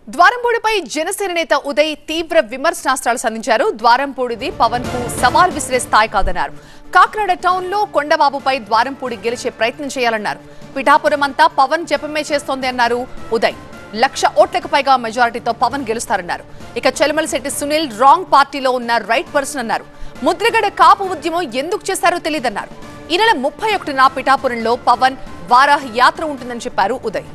ద్వారంపూడిపై జనసేన నేత ఉదయ్ తీవ్ర విమర్శనాస్త్రాలు సంధించారు ద్వారంపూడిది పవన్ కు సవాల్ విసిరే స్థాయి కాదన్నారు కాకినాడ టౌన్ లో కొండబాబుపై ద్వారంపూడి గెలిచే ప్రయత్నం చేయాలన్నారు పిఠాపురం అంతా పవన్ జపమే చేస్తోంది అన్నారు ఉదయ్ లక్ష ఓట్లకు పైగా మెజారిటీతో పవన్ గెలుస్తారన్నారు ఇక చెలమలశెట్టి సునీల్ రాంగ్ పార్టీలో ఉన్న రైట్ పర్సన్ అన్నారు ముద్రగడ కాపు ఉద్యమం ఎందుకు చేశారో తెలియదన్నారు ఈ నెల ముప్పై ఒకటిన పిఠాపురంలో పవన్ వారాహ యాత్ర ఉంటుందని చెప్పారు ఉదయ్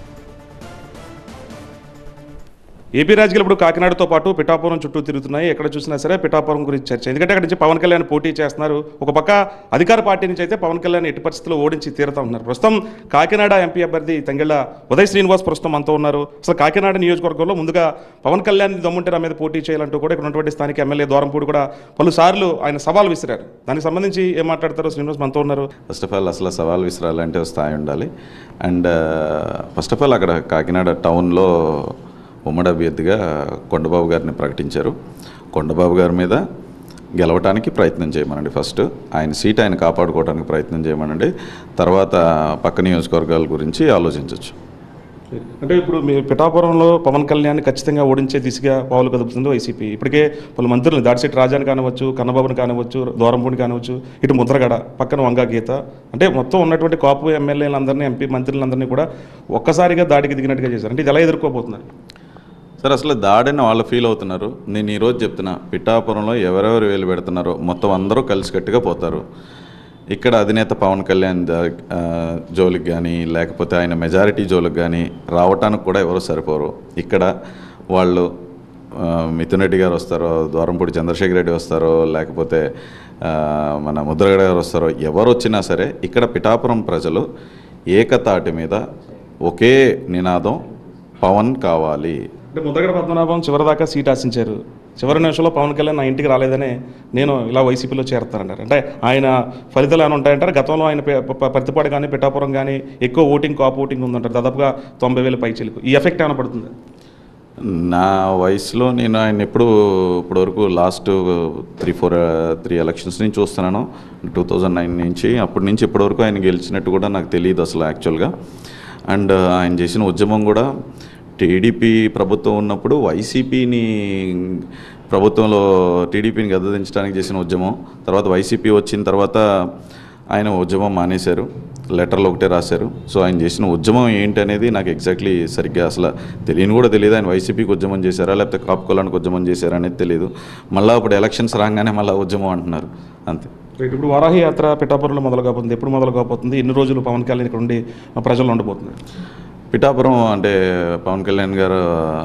ఏపీ రాజకీయాలు ఇప్పుడు కాకినాడతో పాటు పిఠాపురం చుట్టూ తిరుగుతున్నాయి ఎక్కడ చూసినా సరే పిఠాపురం గురించి చర్చ ఎందుకంటే అక్కడి నుంచి పవన్ కళ్యాణ్ పోటీ చేస్తున్నారు ఒక పక్క అధికార పార్టీ నుంచి అయితే పవన్ కళ్యాణ్ ఎట్టి పరిస్థితుల్లో ఓడించి తీరుతా ఉన్నారు ప్రస్తుతం కాకినాడ ఎంపీ అభ్యర్థి తంగెళ్ళ ఉదయ్ శ్రీనివాస్ ప్రస్తుతం అంతా ఉన్నారు అసలు కాకినాడ నియోజకవర్గంలో ముందుగా పవన్ కళ్యాణ్ దమ్ముంటే నా మీద పోటీ చేయాలంటూ కూడా ఇక్కడ ఉన్నటువంటి స్థానిక ఎమ్మెల్యే ద్వారంపూడి కూడా పలుసార్లు ఆయన సవాల్ విసిరారు దానికి సంబంధించి ఏం మాట్లాడతారు శ్రీనివాస్ మనతో ఉన్నారు ఫస్ట్ ఆఫ్ ఆల్ అసలు సవాల్ విసిరాలంటే ఒక స్థాయి ఉండాలి అండ్ ఫస్ట్ ఆఫ్ ఆల్ అక్కడ కాకినాడ టౌన్లో ఉమ్మడి అభ్యర్థిగా కొండబాబు గారిని ప్రకటించారు కొండబాబు గారి మీద గెలవటానికి ప్రయత్నం చేయమనండి ఫస్ట్ ఆయన సీట్ ఆయన కాపాడుకోవడానికి ప్రయత్నం చేయమనండి తర్వాత పక్క నియోజకవర్గాల గురించి ఆలోచించవచ్చు అంటే ఇప్పుడు మీ పిఠాపురంలో పవన్ కళ్యాణ్ ఖచ్చితంగా ఓడించే దిశగా పావులు కదుపుతుంది వైసీపీ ఇప్పటికే పలు మంత్రులు దాడిశెట్టి రాజాని కానివచ్చు కన్నబాబుని కానివచ్చు దూరంపూడిని కానివచ్చు ఇటు ముద్రగడ పక్కన వంగా గీత అంటే మొత్తం ఉన్నటువంటి కాపు ఎమ్మెల్యేలందరినీ ఎంపీ మంత్రులందరినీ కూడా ఒక్కసారిగా దాడికి దిగినట్టుగా చేశారు అంటే ఇది ఎలా ఎదుర్కోబోతున్నారు సార్ అసలు దాడిని వాళ్ళు ఫీల్ అవుతున్నారు నేను ఈరోజు చెప్తున్నా పిఠాపురంలో ఎవరెవరు వేలు పెడుతున్నారో మొత్తం అందరూ కలిసికట్టుగా పోతారు ఇక్కడ అధినేత పవన్ కళ్యాణ్ ద- ఆ, జోలికి కానీ లేకపోతే ఆయన మెజారిటీ జోలికి కానీ రావటానికి కూడా ఎవరు సరిపోరు ఇక్కడ వాళ్ళు ఆ, మిథున్ రెడ్డి గారు వస్తారో ద్వారంపూడి చంద్రశేఖర్ రెడ్డి వస్తారో లేకపోతే ఆ, మన ముద్రగడ గారు వస్తారో ఎవరు వచ్చినా సరే ఇక్కడ పిఠాపురం ప్రజలు ఏకతాటి మీద ఒకే నినాదం పవన్ కావాలి అంటే ముద్రగడ పద్మనాభం చివరిదాకా సీట్ ఆశించారు చివరి నిమిషంలో పవన్ కళ్యాణ్ నా ఇంటికి రాలేదనే నేను ఇలా వైసీపీలో చేరుతానన్నారు అంటే ఆయన ఫలితాలు ఏమైనా ఉంటాయంటారు గతంలో ఆయన పె- ప- పత్తిపాడు కానీ పిఠాపురం కానీ ఎక్కువ ఓటింగ్ కాపు ఓటింగ్ ఉందంటారు దాదాపుగా తొంభై వేల పైచీలకు ఈ ఎఫెక్ట్ ఏమైనా పడుతుంది నా వయసులో నేను ఆయన ఎప్పుడు ఇప్పటివరకు last three four three elections నుంచి చూస్తున్నాను టూ థౌజండ్ నైన్ నుంచి అప్పటి నుంచి ఇప్పటివరకు ఆయన గెలిచినట్టు కూడా నాకు తెలియదు అసలు యాక్చువల్గా అండ్ ఆయన చేసిన ఉద్యమం కూడా టీడీపీ ప్రభుత్వం ఉన్నప్పుడు వైసీపీని ప్రభుత్వంలో టీడీపీని గద్దదించడానికి చేసిన ఉద్యమం తర్వాత వైసీపీ వచ్చిన తర్వాత ఆయన ఉద్యమం మానేశారు లెటర్లు ఒకటే రాశారు సో ఆయన చేసిన ఉద్యమం ఏంటి అనేది నాకు ఎగ్జాక్ట్లీ సరిగ్గా అసలు తెలియని కూడా తెలియదు ఆయన వైసీపీకి ఉద్యమం చేశారా లేకపోతే కాపుకోలానికి ఉద్యమం చేశారా అనేది తెలియదు మళ్ళీ ఇప్పుడు ఎలక్షన్స్ రాగానే మళ్ళీ ఉద్యమం అంటున్నారు అంతే రైట్ ఇప్పుడు వారాహి యాత్ర పిఠాపురంలో మొదలు కాబోతుంది ఎప్పుడు మొదలు కాబోతుంది ఎన్ని రోజులు పవన్ కళ్యాణ్ ఇక్కడ ఉండి ప్రజలు ఉండబోతుంది పిఠాపురం అంటే పవన్ కళ్యాణ్ గారు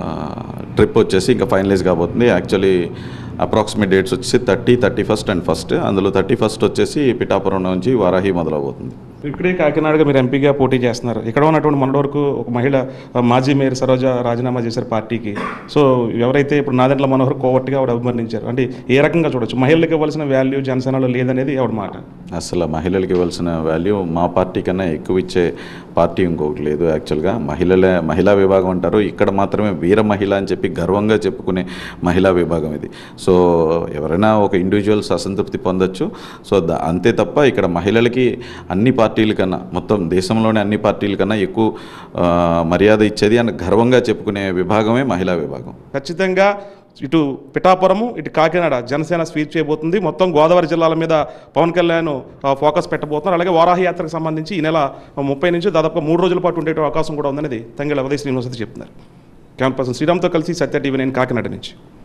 ట్రిప్ వచ్చేసి ఇంకా ఫైనలైజ్ కాబోతుంది యాక్చువల్లీ అప్రాక్సిమేట్ డేట్స్ వచ్చేసి thirty thirty first and first అందులో థర్టీ ఫస్ట్ వచ్చేసి పిఠాపురం నుంచి వారాహి మొదలవుతుంది ఇక్కడే కాకినాడగా మీరు ఎంపీగా పోటీ చేస్తున్నారు ఇక్కడ ఉన్నటువంటి మొన్నటి వరకు ఒక మహిళ ఆ, మాజీ మేయర్ సరోజ రాజీనామా చేశారు పార్టీకి సో ఎవరైతే ఇప్పుడు నాదెండ్ల మనోహర్ కోవట్టుగా ఆవిడ అభివర్ణించారు అంటే ఏ రకంగా చూడొచ్చు మహిళలకు ఇవ్వాల్సిన వాల్యూ జనసేనలో లేదనేది ఆవిడ మాట అసలు మహిళలకు ఇవ్వాల్సిన వాల్యూ మా పార్టీ కన్నా ఎక్కువ ఇచ్చే పార్టీ ఇంకొకటి లేదు యాక్చువల్గా మహిళలే మహిళా విభాగం అంటారు ఇక్కడ మాత్రమే వీర మహిళ అని చెప్పి గర్వంగా చెప్పుకునే మహిళా విభాగం ఇది సో ఎవరైనా ఒక ఇండివిజువల్స్ అసంతృప్తి పొందొచ్చు సో ద- అంతే తప్ప ఇక్కడ మహిళలకి అన్ని పార్టీల కన్నా మొత్తం దేశంలోని అన్ని పార్టీల కన్నా ఎక్కువ ఆ, మర్యాద ఇచ్చేది అని గర్వంగా చెప్పుకునే విభాగమే మహిళా విభాగం ఖచ్చితంగా ఇటు పిఠాపురము ఇటు కాకినాడ జనసేన స్వీప్ చేయబోతుంది మొత్తం గోదావరి జిల్లాల మీద పవన్ కళ్యాణ్ ఆ, ఫోకస్ పెట్టబోతున్నారు అలాగే వారాహి యాత్రకు సంబంధించి ఈ నెల ముప్పై నుంచి దాదాపు మూడు రోజుల పాటు ఉండే అవకాశం కూడా ఉందనేది తంగళ ఉదయ శ్రీనివాసతి చెప్తున్నారు క్యాంపస్ శ్రీరామ్తో కలిసి సత్య టీవీ నేను కాకినాడ నుంచి